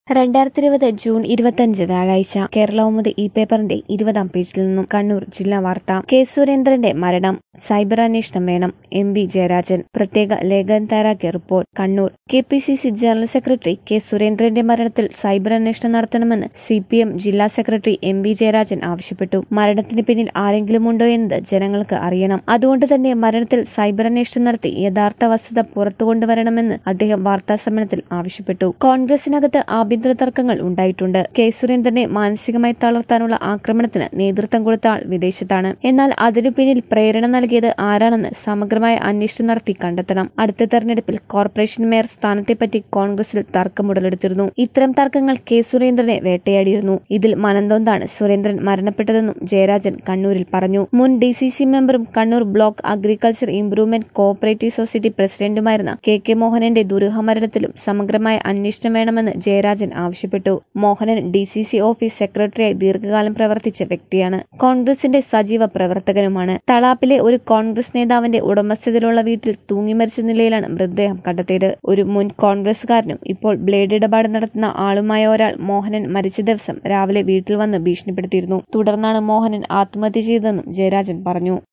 രണ്ടായിരത്തി ഇരുപത് ജൂൺ ഇരുപത്തിയഞ്ച് വ്യാഴാഴ്ച കേരളകൗമുദി ഇ പേപ്പറിന്റെ ഇരുപതാം പേജിൽ നിന്നും കണ്ണൂർ ജില്ലാ വാർത്ത കെ സുരേന്ദ്രന്റെ മരണം സൈബർ അന്വേഷണം വേണം എം വി ജയരാജൻ പ്രത്യേക ലേഖകൻ തയ്യാറാക്കിയ report Kannur K P C C general secretary K സുരേന്ദ്രന്റെ മരണത്തിൽ സൈബർ അന്വേഷണം നടത്തണമെന്ന് സി പി എം ജില്ലാ സെക്രട്ടറി എം വി ജയരാജൻ ആവശ്യപ്പെട്ടു മരണത്തിന് പിന്നിൽ ആരെങ്കിലും ഉണ്ടോ എന്നത് ജനങ്ങൾക്ക് അറിയണം അതുകൊണ്ട് തന്നെ മരണത്തിൽ സൈബർ അന്വേഷണം നടത്തി യഥാർത്ഥ വസ്തുത പുറത്തു കൊണ്ടുവരണമെന്ന് അദ്ദേഹം വാർത്താസമ്മേളനത്തിൽ ആവശ്യപ്പെട്ടു കോൺഗ്രസിനകത്ത് ആഭ്യന്തര തർക്കങ്ങൾ ഉണ്ടായിട്ടുണ്ട് കെ സുരേന്ദ്രനെ മാനസികമായി തളർത്താനുള്ള ആക്രമണത്തിന് നേതൃത്വം കൊടുത്ത ആൾ വിദേശത്താണ് എന്നാൽ അതിനു പിന്നിൽ പ്രേരണ നൽകിയത് ആരാണെന്ന് സമഗ്രമായ അന്വേഷണം നടത്തി കണ്ടെത്തണം അടുത്ത തെരഞ്ഞെടുപ്പിൽ കോർപ്പറേഷൻ മേയർ സ്ഥാനത്തെപ്പറ്റി കോൺഗ്രസിൽ തർക്കമുടലെടുത്തിരുന്നു ഇത്തരം തർക്കങ്ങൾ കെ സുരേന്ദ്രനെ വേട്ടയാടിയിരുന്നു ഇതിൽ മനംതൊന്താണ് സുരേന്ദ്രൻ മരണപ്പെട്ടതെന്നും ജയരാജൻ കണ്ണൂരിൽ പറഞ്ഞു മുൻ ഡി സി സി മെമ്പറും Kannur block agriculture improvement cooperative society പ്രസിഡന്റുമായിരുന്ന കെ കെ മോഹനന്റെ ദുരൂഹമരണത്തിലും സമഗ്രമായ അന്വേഷണം വേണമെന്ന് ജയരാജൻ ആവശ്യപ്പെട്ടു Mohanan D C C office സെക്രട്ടറിയായി ദീർഘകാലം പ്രവർത്തിച്ച വ്യക്തിയാണ് കോൺഗ്രസിന്റെ സജീവ പ്രവർത്തകനുമാണ് തളാപ്പിലെ ഒരു കോൺഗ്രസ് നേതാവിന്റെ ഉടമസ്ഥതയിലുള്ള വീട്ടിൽ തൂങ്ങിമരിച്ച നിലയിലാണ് മൃതദേഹം കണ്ടെത്തിയത് ഒരു മുൻ കോൺഗ്രസുകാരനും ഇപ്പോൾ ബ്ലേഡ് ഇടപാട് നടത്തുന്ന ആളുമായ ഒരാൾ മോഹനൻ മരിച്ച ദിവസം രാവിലെ വീട്ടിൽ വന്ന് ഭീഷണിപ്പെടുത്തിയിരുന്നു തുടർന്നാണ് മോഹനൻ ആത്മഹത്യ ചെയ്തതെന്നും ജയരാജൻ പറഞ്ഞു